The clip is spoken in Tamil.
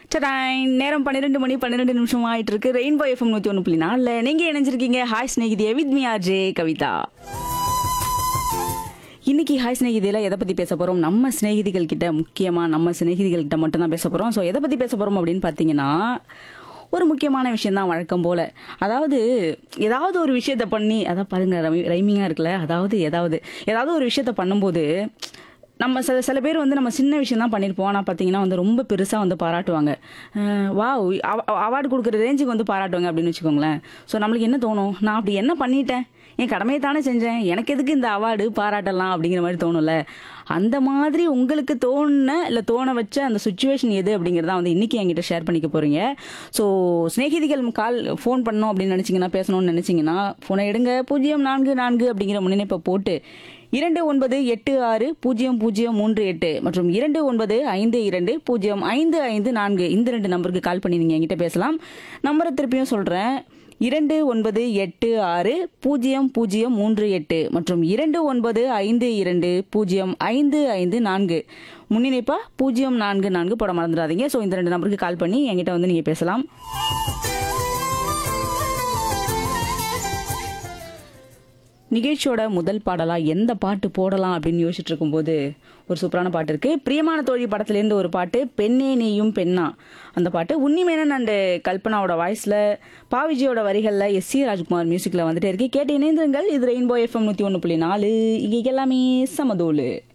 சடாய் நேரம் பன்னிரெண்டு மணி பன்னிரெண்டு நிமிஷம் ஆயிட்டு இருக்கு ரெயின்போ எஃப்எம் நூத்தி ஒன்று புள்ளி நாலுல நீங்க இணைஞ்சிருக்கீங்க ஹாய் ஸ்நேகிதிய with me R J Kavitha இன்னைக்கு ஹாய் ஸ்நேகிதியில எதை பத்தி பேச போறோம் நம்ம சிநேகிதிகள் கிட்ட முக்கியமா நம்ம சிநேகிதிகள் கிட்ட மட்டும் தான் பேச போறோம் ஸோ எதை பத்தி பேச போறோம் அப்படின்னு பாத்தீங்கன்னா ஒரு முக்கியமான விஷயம் தான் வழக்கம் போல அதாவது ஏதாவது ஒரு விஷயத்த பண்ணி அதான் பாருங்க ரைமிங்கா இருக்குல்ல அதாவது ஏதாவது ஏதாவது ஒரு விஷயத்த பண்ணும்போது நம்ம சில சில பேர் வந்து நம்ம சின்ன விஷயம் தான் பண்ணியிருப்போம் ஆனால் பார்த்தீங்கன்னா வந்து ரொம்ப பெருசாக வந்து பாராட்டுவாங்க வா அவார்டு கொடுக்குற ரேஞ்சுக்கு வந்து பாராட்டுவாங்க அப்படின்னு வச்சுக்கோங்களேன் ஸோ நம்மளுக்கு என்ன தோணும் நான் அப்படி என்ன பண்ணிட்டேன் என் கடமையை தானே செஞ்சேன் எனக்கு எதுக்கு இந்த அவார்டு பாராட்டலாம் அப்படிங்கிற மாதிரி தோணும்ல அந்த மாதிரி உங்களுக்கு தோணுன இல்லை தோண வச்ச அந்த சுச்சுவேஷன் எது அப்படிங்கிறத வந்து இன்னைக்கு என்கிட்ட ஷேர் பண்ணிக்க போறீங்க ஸோ சிநேகிதிகள் கால் ஃபோன் பண்ணோம் அப்படின்னு நினச்சிங்கன்னா பேசணும்னு நினச்சிங்கன்னா ஃபோனை எடுங்க பூஜ்ஜியம் நான்கு நான்கு அப்படிங்கிற முன்னிணைப்பை போட்டு இரண்டு ஒன்பது எட்டு ஆறு பூஜ்ஜியம் பூஜ்ஜியம் மூன்று எட்டு மற்றும் இரண்டு ஒன்பது ஐந்து இரண்டு பூஜ்ஜியம் ஐந்து ஐந்து நான்கு இந்த ரெண்டு நம்பருக்கு கால் பண்ணி நீங்கள் என்கிட்ட பேசலாம் நம்பரை திருப்பியும் சொல்கிறேன் இரண்டு ஒன்பது எட்டு ஆறு பூஜ்ஜியம் பூஜ்ஜியம் மூன்று எட்டு மற்றும் இரண்டு ஒன்பது ஐந்து இரண்டு பூஜ்ஜியம் ஐந்து ஐந்து நான்கு முன்னிணைப்பா பூஜ்ஜியம் நான்கு நான்கு போட மறந்துடாதீங்க ஸோ இந்த ரெண்டு நம்பருக்கு கால் பண்ணி என்கிட்ட வந்து நீங்கள் பேசலாம் நிகழ்ச்சியோட முதல் பாடலா எந்த பாட்டு போடலாம் அப்படின்னு யோசிச்சுட்டு இருக்கும்போது ஒரு சூப்பரான பாட்டு இருக்கு பிரியமான தோழி படத்துலேருந்து ஒரு பாட்டு பெண்ணே நீயும் பெண்ணா அந்த பாட்டு உன்னிமேனன் அண்ட் கல்பனாவோட வாய்ஸ்ல பாவிஜியோட வரிகளில் எஸ் சி ராஜ்குமார் மியூசிக்ல வந்துட்டே இருக்கு கேட்டு இணைந்திருங்கள் இது ரெயின்போ எஃப்எம் நூற்றி ஒன்று புள்ளி நாலு இங்கே எல்லாமே சமதோலு